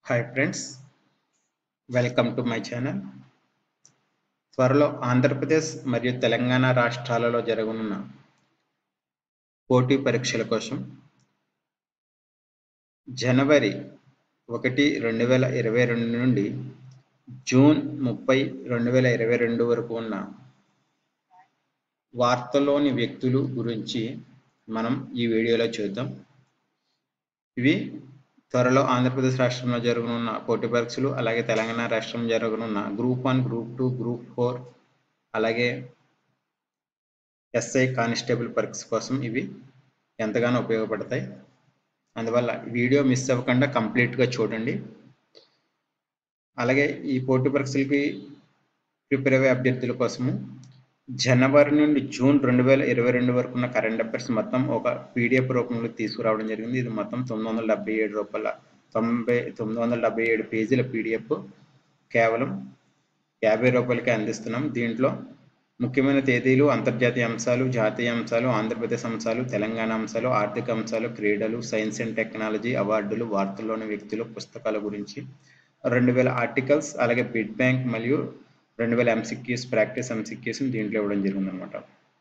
hi friends welcome to my channel త్వరలో ఆంధ్రప్రదేశ్ మరియు తెలంగాణ రాష్ట్రాలలో జరగనున్న పోటీ పరీక్షల కోసం జనవరి ఒకటి రెండు వేల ఇరవై రెండు నుండి జూన్ ముప్పై రెండు వేల ఇరవై రెండు వరకు ఉన్న వార్తలోని వ్యక్తులు గురించి మనం ఈ వీడియోలో చూద్దాం ఇవి త్వరలో ఆంధ్రప్రదేశ్ రాష్ట్రంలో జరగనున్న పోటీ పరీక్షలు అలాగే తెలంగాణ రాష్ట్రం జరగనున్న group one group two group four అలాగే ఎస్ఐ కానిస్టేబుల్ పరీక్ష కోసం ఇవి ఎంతగానో ఉపయోగపడతాయి అందువల్ల వీడియో మిస్ అవ్వకుండా కంప్లీట్గా చూడండి అలాగే ఈ పోటీ పరీక్షలకి ప్రిపేర్ అయ్యే అభ్యర్థుల కోసము జనవరి నుండి జూన్ రెండు వేల ఇరవై రెండు వరకు ఉన్న కరెంట్ అఫైర్స్ మొత్తం ఒక పీడిఎఫ్ రూపంలో తీసుకురావడం జరిగింది ఇది మొత్తం తొమ్మిది వందల డెబ్బై ఏడు రూపాయల తొంభై తొమ్మిది వందల డెబ్బై ఏడు పేజీల పీడిఎఫ్ కేవలం యాభై రూపాయలకే అందిస్తున్నాం దీంట్లో ముఖ్యమైన తేదీలు అంతర్జాతీయ అంశాలు జాతీయ అంశాలు ఆంధ్రప్రదేశ్ అంశాలు తెలంగాణ అంశాలు ఆర్థిక అంశాలు క్రీడలు సైన్స్ అండ్ టెక్నాలజీ అవార్డులు వార్తల్లోని వ్యక్తులు పుస్తకాల గురించి రెండు వేల ఆర్టికల్స్ అలాగే బిడ్ బ్యాంక్ మరియు రెండు వేల ఎంసిక్యూస్ ప్రాక్టీస్ ఎంసిక్యూస్ దీంట్లో ఇవ్వడం జరిగింది అనమాట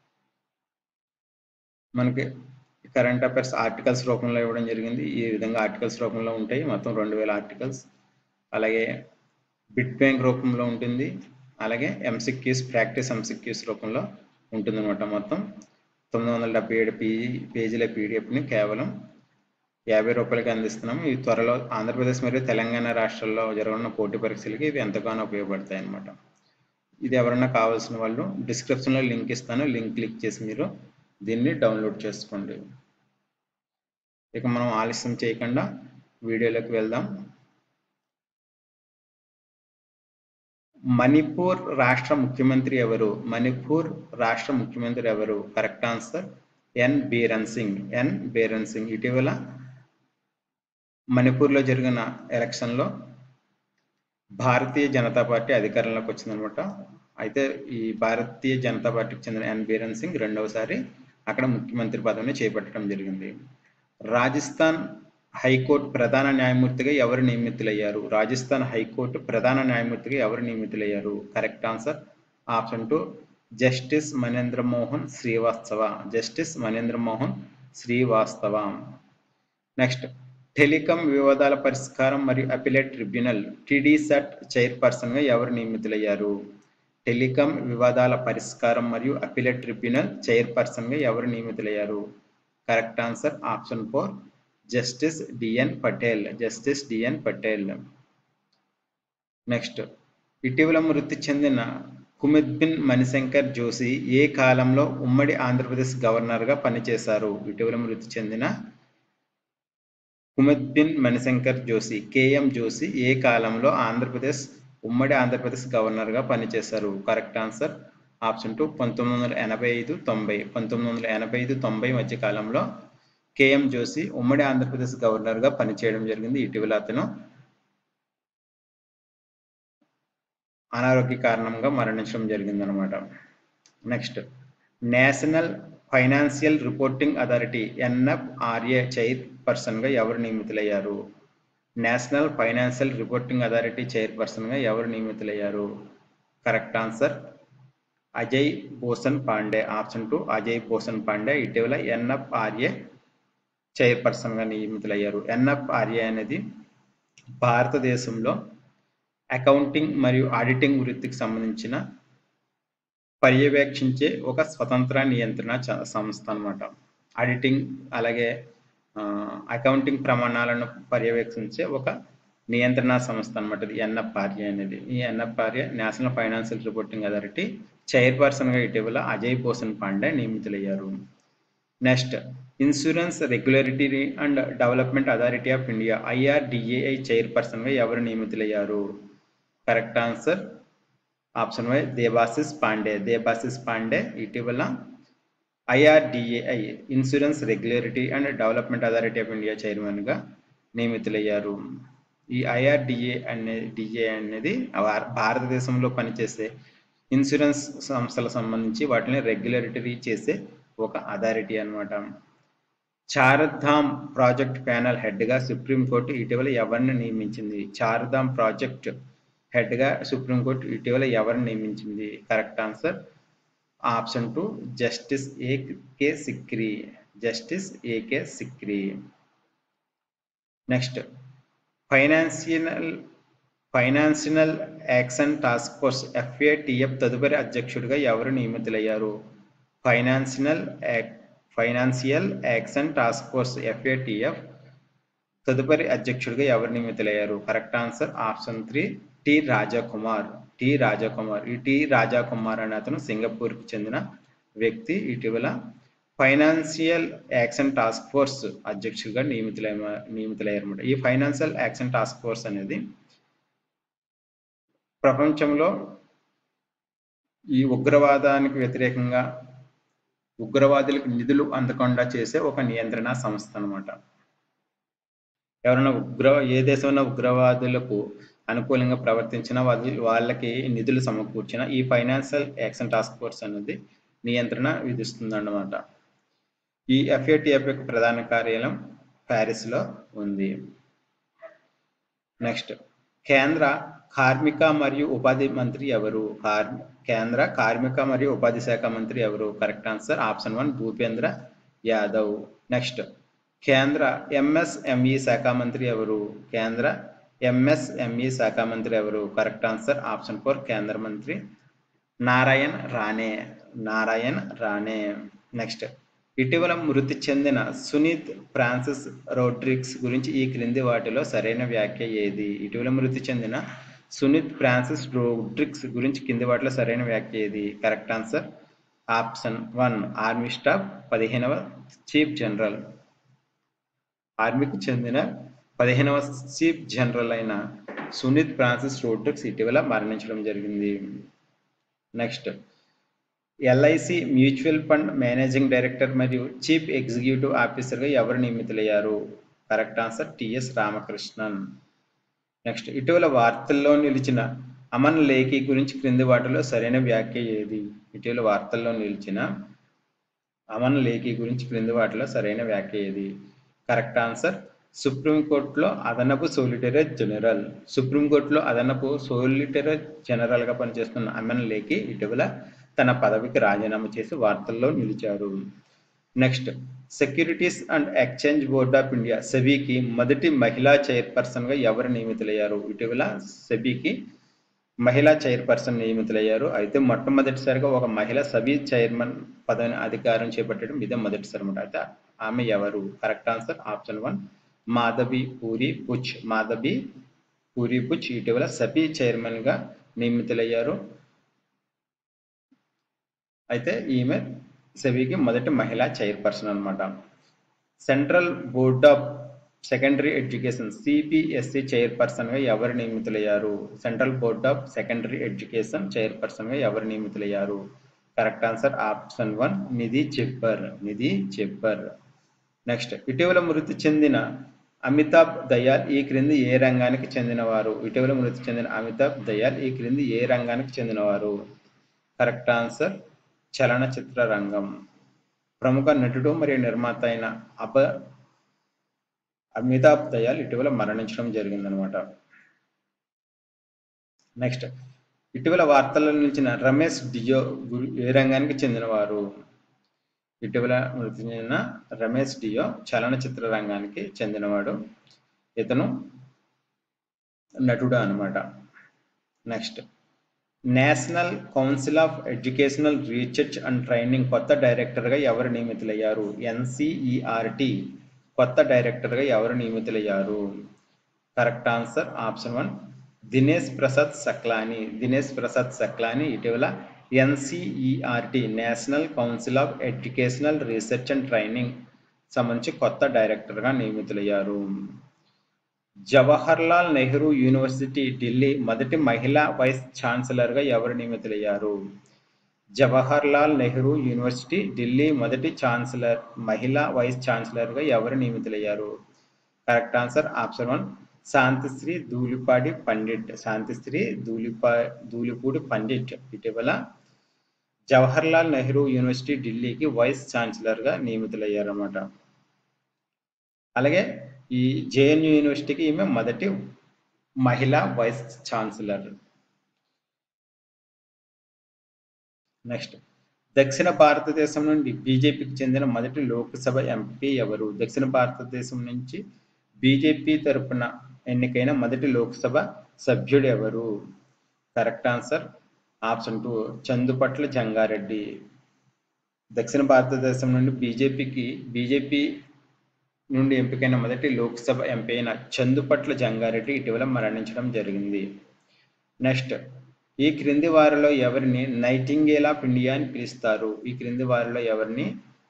మనకి కరెంట్ అఫైర్స్ ఆర్టికల్స్ రూపంలో ఇవ్వడం జరిగింది ఈ విధంగా ఆర్టికల్స్ రూపంలో ఉంటాయి మొత్తం రెండు వేల ఆర్టికల్స్ అలాగే బిడ్ బ్యాంక్ రూపంలో ఉంటుంది అలాగే ఎంసిక్యూస్ ప్రాక్టీస్ ఎంసిక్యూస్ రూపంలో ఉంటుంది అనమాట మొత్తం తొమ్మిది వందల డెబ్బై ఏడు పేజీ పేజీల పీడిఎఫ్ని కేవలం యాభై రూపాయలకి అందిస్తున్నాం ఇవి త్వరలో ఆంధ్రప్రదేశ్ మరియు తెలంగాణ రాష్ట్రాల్లో జరగనున్న పోటీ పరీక్షలకి ఇవి ఎంతగానో ఉపయోగపడతాయి అన్నమాట ఇది ఎవరన్నా కావాల్సిన వాళ్ళు డిస్క్రిప్షన్లో లింక్ ఇస్తాను లింక్ క్లిక్ చేసి మీరు దీన్ని డౌన్లోడ్ చేసుకోండి ఇక మనం ఆలస్యం చేయకుండా వీడియోలోకి వెళ్దాం మణిపూర్ రాష్ట్ర ముఖ్యమంత్రి ఎవరు మణిపూర్ రాష్ట్ర ముఖ్యమంత్రి ఎవరు correct answer N Biren Singh N Biren Singh ఇటీవల మణిపూర్లో జరిగిన ఎలక్షన్లో భారతీయ జనతా పార్టీ అధికారంలోకి వచ్చిందనమాట అయితే ఈ భారతీయ జనతా పార్టీకి చెందిన ఎన్ బీరన్ సింగ్ రెండవసారి అక్కడ ముఖ్యమంత్రి పదవిని చేపట్టడం జరిగింది రాజస్థాన్ హైకోర్టు ప్రధాన న్యాయమూర్తిగా ఎవరు నియమితులయ్యారు రాజస్థాన్ హైకోర్టు ప్రధాన న్యాయమూర్తిగా ఎవరు నియమితులయ్యారు correct answer option two justice Manendra Mohan Srivastava justice Manendra Mohan Srivastava next telecom వివాదాల పరిష్కారం మరియు అపిలేట్ ట్రిబ్యునల్ టీడీసెట్ చైర్పర్సన్గా ఎవరు నియమితులయ్యారు టెలికాం వివాదాల పరిష్కారం మరియు అపిలేట్ ట్రిబ్యునల్ చైర్పర్సన్గా ఎవరు నియమితులయ్యారు correct answer option four justice D N Patel justice D N Patel next ఇటీవల మృతి చెందిన కుమిద్బిన్ మణిశంకర్ జోషి ఏ కాలంలో ఉమ్మడి ఆంధ్రప్రదేశ్ గవర్నర్గా పనిచేశారు ఇటీవల మృతి చెందిన కుమిద్బిన్ మణిశంకర్ జోషి కేఎం జోషి ఏ కాలంలో ఆంధ్రప్రదేశ్ ఉమ్మడి ఆంధ్రప్రదేశ్ గవర్నర్గా పనిచేశారు కరెక్ట్ ఆన్సర్ ఆప్షన్ టూ పంతొమ్మిది వందల ఎనభై ఐదు తొంభై పంతొమ్మిది వందల ఎనభై ఐదు తొంభై మధ్య కాలంలో కేఎం జోషి ఉమ్మడి ఆంధ్రప్రదేశ్ గవర్నర్గా పనిచేయడం జరిగింది ఇటీవల అతను అనారోగ్య కారణంగా మరణించడం జరిగిందనమాట next national financial reporting authority N F R A చైర్ పర్సన్గా ఎవరు నియమితులయ్యారు నేషనల్ ఫైనాన్షియల్ రిపోర్టింగ్ అథారిటీ చైర్పర్సన్గా ఎవరు నియమితులయ్యారు correct answer Ajay Bhushan Pandey option two Ajay Bhushan Pandey ఇటీవల ఎన్ఎఫ్ఆర్ఏ చైర్పర్సన్గా నియమితులయ్యారు ఎన్ఎఫ్ఆర్ఏ అనేది భారతదేశంలో అకౌంటింగ్ మరియు ఆడిటింగ్ వృత్తికి సంబంధించిన పర్యవేక్షించే ఒక స్వతంత్ర నియంత్రణ సంస్థ అనమాట ఆడిటింగ్ అలాగే అకౌంటింగ్ ప్రమాణాలను పర్యవేక్షించే ఒక నియంత్రణ సంస్థ అనమాట ఇది ఎన్ఎఫ్ఆర్ఏ అనేది ఈ N F R A national financial reporting authority చైర్పర్సన్గా ఇటీవల అజయ్ భూషణ్ పాండే నియమితులయ్యారు next insurance regulatory and development authority of India I R D A I చైర్పర్సన్గా ఎవరు నియమితులయ్యారు correct answer option Y Debasis Pandey Debasis Pandey ఇటీవల I R D A I insurance regulatory and development authority of India చైర్మన్గా నియమితులయ్యారు ఈ ఐఆర్డిఏ అనే డిఏ అనేది భారతదేశంలో పనిచేసే ఇన్సూరెన్స్ సంస్థలకు సంబంధించి వాటిని రెగ్యులేటరీ చేసే ఒక అథారిటీ అనమాట చార్ధామ్ ప్రాజెక్ట్ ప్యానల్ హెడ్గా సుప్రీంకోర్టు ఇటీవల ఎవరిని నియమించింది చార్ధామ్ ప్రాజెక్ట్ హెడ్గా సుప్రీంకోర్టు ఇటీవల ఎవరిని నియమించింది correct answer option two justice AK Sikri justice AK Sikri next financial financial action task force FATF తదుపరి అధ్యక్షుడిగా ఎవరు నియమితులయ్యారు financial financial action task force FATF తదుపరి అధ్యక్షుడిగా ఎవరు నియమితులయ్యారు correct answer option three T Rajakumar T Rajakumar ఈ టి రాజాకుమార్ అనే అతను సింగపూర్కి చెందిన వ్యక్తి ఇటీవల ఫైనాన్షియల్ యాక్షన్ టాస్క్ ఫోర్స్ అధ్యక్షుడిగా నియమితులై నియమితులయ్యారన్నమాట ఈ ఫైనాన్షియల్ యాక్షన్ టాస్క్ ఫోర్స్ అనేది ప్రపంచంలో ఈ ఉగ్రవాదానికి వ్యతిరేకంగా ఉగ్రవాదులకు నిధులు అందకుండా చేసే ఒక నియంత్రణ సంస్థ అనమాట ఎవరైనా ఉగ్ర ఏ దేశంలో ఉగ్రవాదులకు అనుకూలంగా ప్రవర్తించినా వాళ్ళ వాళ్ళకి నిధులు సమకూర్చిన ఈ ఫైనాన్షియల్ యాక్షన్ టాస్క్ ఫోర్స్ అనేది నియంత్రణ విధిస్తుంది అన్నమాట ఈ ఎఫ్ఏటిఎఫ్ యొక్క ప్రధాన కార్యాలయం ప్యారిస్లో ఉంది నెక్స్ట్ కేంద్ర కార్మిక మరియు ఉపాధి మంత్రి ఎవరు కేంద్ర కార్మిక మరియు ఉపాధి శాఖ మంత్రి ఎవరు correct answer option one Bhupendra Yadav next కేంద్ర ఎంఎస్ఎంఈ శాఖ మంత్రి ఎవరు కేంద్ర ఎంఎస్ఎంఈ శాఖ మంత్రి ఎవరు కరెక్ట్ ఆన్సర్ ఆప్షన్ ఫోర్ కేంద్ర మంత్రి నారాయణ్ రాణే నారాయణ్ రాణే నెక్స్ట్ ఇటీవల మృతి చెందిన సునీత్ ఫ్రాన్సిస్ రోడ్రిక్స్ గురించి ఈ క్రింది వాటిలో సరైన వ్యాఖ్య ఏది ఇటీవల మృతి చెందిన సునీత్ ఫ్రాన్సిస్ రోడ్రిక్స్ గురించి కింది వాటిలో సరైన వ్యాఖ్య ఏది correct answer option one army staff పదిహేనవ చీఫ్ జనరల్ ఆర్మీకి చెందిన పదిహేనవ చీఫ్ జనరల్ అయిన సునీత్ ఫ్రాన్సిస్ రోడ్రిక్స్ ఇటీవల మరణించడం జరిగింది next LIC mutual fund managing director మరియు చీఫ్ ఎగ్జిక్యూటివ్ ఆఫీసర్గా ఎవరు నియమితులయ్యారు correct answer TS Ramakrishnan next ఇటీవల వార్తల్లో నిలిచిన అమన్ లేఖి గురించి క్రింది వాటిలో సరైన వ్యాఖ్య ఏది ఇటీవల వార్తల్లో నిలిచిన అమన్ లేఖి గురించి క్రింది వాటిలో సరైన వ్యాఖ్య ఏది కరెక్ట్ ఆన్సర్ సుప్రీంకోర్టులో అదనపు సోలిటరీ జనరల్ సుప్రీంకోర్టులో అదనపు సోలిటరీ జనరల్గా పనిచేస్తున్న అమన్ లేఖి ఇటీవల తన పదవికి రాజీనామా చేసి వార్తల్లో నిలిచారు next securities and exchange board of India సెబీకి మొదటి మహిళా చైర్పర్సన్గా ఎవరు నియమితులయ్యారు ఇటీవల సెబీకి మహిళా చైర్పర్సన్ నియమితులయ్యారు అయితే మొట్టమొదటిసారిగా ఒక మహిళ సబీ చైర్మన్ పదవిని అధికారం చేపట్టడం ఇదే మొదటిసారి అనమాట అయితే ఆమె ఎవరు correct answer option one Madhabi Puri Buch Madhabi Puri Buch ఇటీవల సబీ చైర్మన్గా నియమితులయ్యారు అయితే ఈమె సెబీకి మొదటి మహిళా చైర్పర్సన్ అనమాట central board of secondary education CBSE చైర్పర్సన్గా ఎవరు నియమితులయ్యారు central board of secondary education చైర్పర్సన్గా ఎవరు నియమితులయ్యారు correct answer option one Nidhi Chhibber Nidhi Chhibber next ఇటీవల మృతి చెందిన అమితాబ్ దయాల్ ఈ క్రింది ఏ రంగానికి చెందినవారు ఇటీవల మృతి చెందిన అమితాబ్ దయాల్ ఈ క్రింది ఏ రంగానికి చెందినవారు కరెక్ట్ ఆన్సర్ చలనచిత్ర రంగం ప్రముఖ నటుడు మరియు నిర్మాత అయిన అబ అమితాబ్ దయాల్ ఇటీవల మరణించడం జరిగిందనమాట నెక్స్ట్ ఇటీవల వార్తల్లో నిలిచిన రమేష్ డియో ఏ రంగానికి చెందినవారు ఇటీవల మృతి చెందిన రమేష్ డియో చలనచిత్ర రంగానికి చెందినవాడు ఇతను నటుడు అనమాట next national council of educational research and training కొత్త డైరెక్టర్గా ఎవరు నియమితులయ్యారు ఎన్సిఈఆర్టి కొత్త డైరెక్టర్గా ఎవరు నియమితులయ్యారు correct answer option one Dinesh Prasad Saklani Dinesh Prasad Saklani ఇటీవల NCERT national council of educational research and training సంబంధించి కొత్త డైరెక్టర్గా నియమితులయ్యారు జవహర్లాల్ నెహ్రూ యూనివర్సిటీ ఢిల్లీ మొదటి మహిళా వైస్ ఛాన్సలర్గా ఎవరు నియమితులయ్యారు జవహర్లాల్ నెహ్రూ యూనివర్సిటీ ఢిల్లీ మొదటి ఛాన్సలర్ మహిళా వైస్ ఛాన్సలర్గా ఎవరు నియమితులయ్యారు correct answer option one Santishree Dhulipudi Pandit Santishree ధూళిపా ధూళిపూడి పండిట్ ఇటీవల జవహర్లాల్ నెహ్రూ యూనివర్సిటీ ఢిల్లీకి వైస్ ఛాన్సలర్గా నియమితులయ్యారన్నమాట అలాగే ఈ జేఎన్యు యూనివర్సిటీకి ఈమె మొదటి మహిళా వైస్ ఛాన్సలర్ నెక్స్ట్ దక్షిణ భారతదేశం నుండి బీజేపీకి చెందిన మొదటి లోక్సభ ఎంపీ ఎవరు దక్షిణ భారతదేశం నుంచి బీజేపీ తరపున ఎన్నికైన మొదటి లోక్సభ సభ్యుడు ఎవరు correct answer option two Chandupatla Janga Reddy దక్షిణ భారతదేశం నుండి బీజేపీకి బీజేపీ నుండి ఎంపికైన మొదటి లోక్సభ ఎంపీ అయిన చందుపట్ల జంగారెడ్డి ఇటీవల మరణించడం జరిగింది నెక్స్ట్ ఈ క్రింది వారిలో ఎవరిని నైటింగేల్ ఆఫ్ ఇండియా అని పిలుస్తారు ఈ క్రింది వారిలో ఎవరిని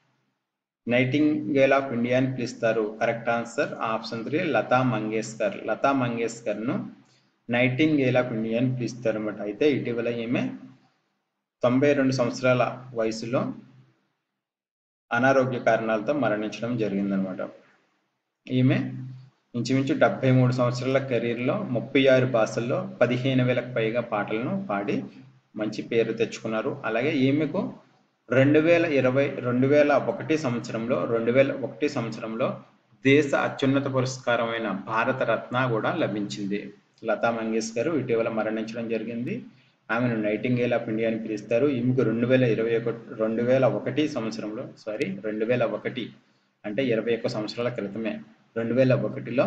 నైటింగేల్ ఆఫ్ ఇండియా అని పిలుస్తారు correct answer option three Lata Mangeshkar Lata మంగేష్కర్ను నైటింగేల్ ఆఫ్ ఇండియా అని పిలుస్తారు అనమాట అయితే ఇటీవల ఈమె తొంభై రెండు సంవత్సరాల వయసులో అనారోగ్య కారణాలతో మరణించడం జరిగిందనమాట ఈమె ఇంచుమించు డెబ్బై మూడు సంవత్సరాల కెరీర్లో ముప్పై ఆరు భాషల్లో పదిహేను వేలకు పైగా పాటలను పాడి మంచి పేరు తెచ్చుకున్నారు అలాగే ఈమెకు రెండు వేల ఇరవై రెండు వేల ఒకటి సంవత్సరంలో రెండు వేల ఒకటి సంవత్సరంలో దేశ అత్యున్నత పురస్కారమైన భారత రత్న కూడా లభించింది లతా మంగేష్కర్ ఇటీవల మరణించడం జరిగింది ఆమెను నైటింగేల్ ఆఫ్ ఇండియా అని పిలుస్తారు ఈమెకు రెండు వేల ఇరవై ఒకటి రెండు వేల ఒకటి సంవత్సరంలో సారీ రెండు వేల ఒకటి అంటే ఇరవై ఒక్క సంవత్సరాల క్రితమే రెండు వేల ఒకటిలో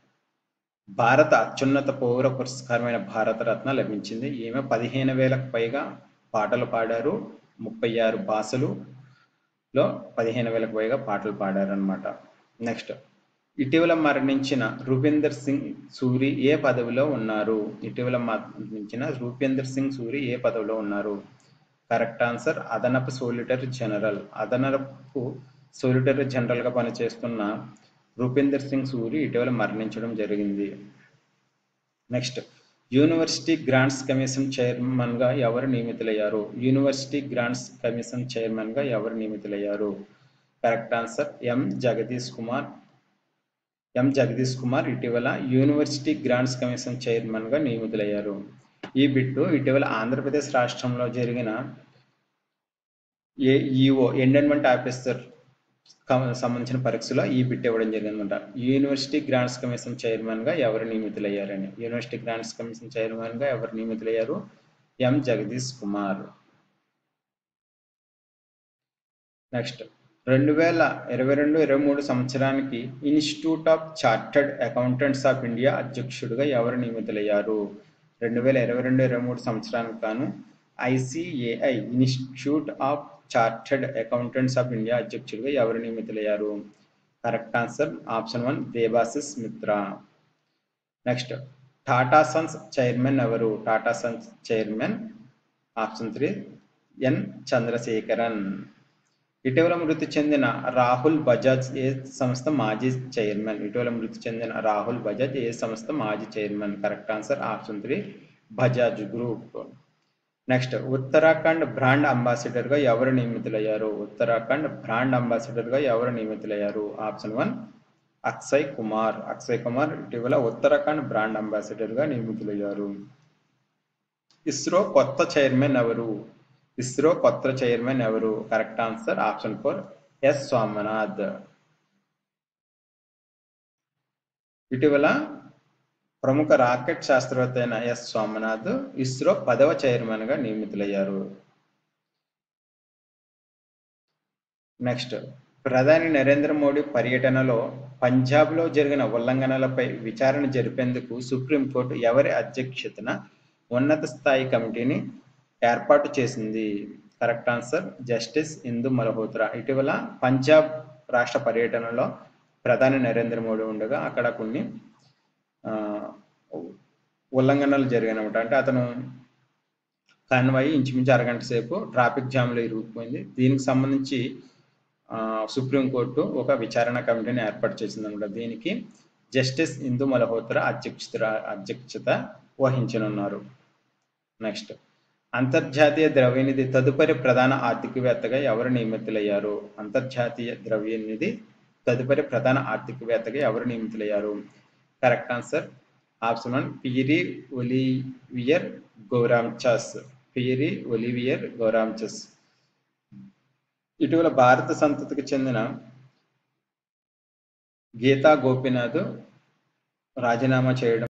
భారత అత్యున్నత పౌర పురస్కారమైన భారతరత్న లభించింది ఈమె పదిహేను వేలకు పైగా పాటలు పాడారు ముప్పై ఆరు భాషలులో పదిహేను వేలకు పైగా పాటలు పాడారు అనమాట నెక్స్ట్ ఇటీవల మరణించిన రూపేందర్ సింగ్ సూరి ఏ పదవిలో ఉన్నారు ఇటీవల మరణించిన రూపేందర్ సింగ్ సూరి ఏ పదవిలో ఉన్నారు కరెక్ట్ ఆన్సర్ అదనపు సోలిటర్ జనరల్ అదనపు సోలిటర్ జనరల్గా పనిచేస్తున్న రూపేందర్ సింగ్ సూరి ఇటీవల మరణించడం జరిగింది నెక్స్ట్ యూనివర్సిటీ గ్రాంట్స్ కమిషన్ చైర్మన్గా ఎవరు నియమితులయ్యారు యూనివర్సిటీ గ్రాంట్స్ కమిషన్ చైర్మన్గా ఎవరు నియమితులయ్యారు correct answer M Jagadesh Kumar M Jagadesh Kumar ఇటీవల యూనివర్సిటీ గ్రాంట్స్ కమిషన్ చైర్మన్గా నియమితులయ్యారు ఈ బిట్టు ఇటీవల ఆంధ్రప్రదేశ్ రాష్ట్రంలో జరిగిన ఏఈఓ ఎండోన్మెంట్ ఆఫీసర్ సంబంధించిన పరీక్షలో ఈ బిట్ ఇవ్వడం జరిగిందన్నమాట యూనివర్సిటీ గ్రాంట్స్ కమిషన్ చైర్మన్గా ఎవరు నియమితులయ్యారని యూనివర్సిటీ గ్రాంట్స్ కమిషన్ చైర్మన్గా ఎవరు నియమితులయ్యారు ఎం జగదీష్ కుమార్ నెక్స్ట్ రెండు వేల ఇరవై రెండు ఇరవై మూడు సంవత్సరానికి institute of chartered accountants of India అధ్యక్షుడిగా ఎవరు నియమితులయ్యారు రెండు వేల ఇరవై రెండు ఇరవై మూడు సంవత్సరానికి గాను ICAI institute of chartered accountants of India అధ్యక్షుడిగా ఎవరు నియమితులయ్యారు correct answer option one Debashis Mitra next Tata sons chairman ఎవరు Tata sons chairman option three N Chandrasekaran ఇటీవల మృతి చెందిన రాహుల్ బజాజ్ ఏ సంస్థ మాజీ చైర్మన్ ఇటీవల మృతి చెందిన రాహుల్ బజాజ్ ఏ సంస్థ మాజీ chairman correct answer option three Bajaj group next Uttarakhand brand అంబాసిడర్గా ఎవరు నియమితులయ్యారు ఉత్తరాఖండ్ బ్రాండ్ అంబాసిడర్గా ఎవరు నియమితులయ్యారు ఆప్షన్ వన్ అక్షయ్ కుమార్ అక్షయ్ కుమార్ ఇటీవల ఉత్తరాఖండ్ బ్రాండ్ అంబాసిడర్గా నియమితులయ్యారు ఇస్రో కొత్త చైర్మన్ ఎవరు ఇస్రో కొత్త చైర్మన్ ఎవరు correct answer option four S Somanath ఇటీవల ప్రముఖ రాకెట్ శాస్త్రవేత్త అయిన ఎస్ సోమనాథ్ ఇస్రో పదవ చైర్మన్ గా నియమితులయ్యారు నెక్స్ట్ ప్రధాని నరేంద్ర మోడీ పర్యటనలో పంజాబ్లో జరిగిన ఉల్లంఘనలపై విచారణ జరిపేందుకు సుప్రీంకోర్టు ఎవరి అధ్యక్షతన ఉన్నత స్థాయి కమిటీని ఏర్పాటు చేసింది correct answer justice Indu Malhotra ఇటీవల పంజాబ్ రాష్ట్ర పర్యటనలో ప్రధాని నరేంద్ర మోడీ ఉండగా అక్కడ కొన్ని ఉల్లంఘనలు జరిగాయనమాట అంటే అతను కాన్వాయి ఇంచుమించు అరగంట సేపు ట్రాఫిక్ జామ్లో ఇరుక్కుపోయింది దీనికి సంబంధించి సుప్రీంకోర్టు ఒక విచారణ కమిటీని ఏర్పాటు చేసిందనమాట దీనికి జస్టిస్ ఇందు మల్హోత్రా అధ్యక్షత అధ్యక్షత వహించనున్నారు నెక్స్ట్ అంతర్జాతీయ ద్రవ్యనిధి తదుపరి ప్రధాన ఆర్థికవేత్తగా ఎవరు నియమితులయ్యారు అంతర్జాతీయ ద్రవ్యనిధి తదుపరి ప్రధాన ఆర్థికవేత్తగా ఎవరు నియమితులయ్యారు correct answer option one Pierre Olivier Gourinchas Pierre Olivier Gourinchas ఇటీవల భారత సంతతికి చెందిన గీతా గోపీనాథ్ రాజీనామా చేయడం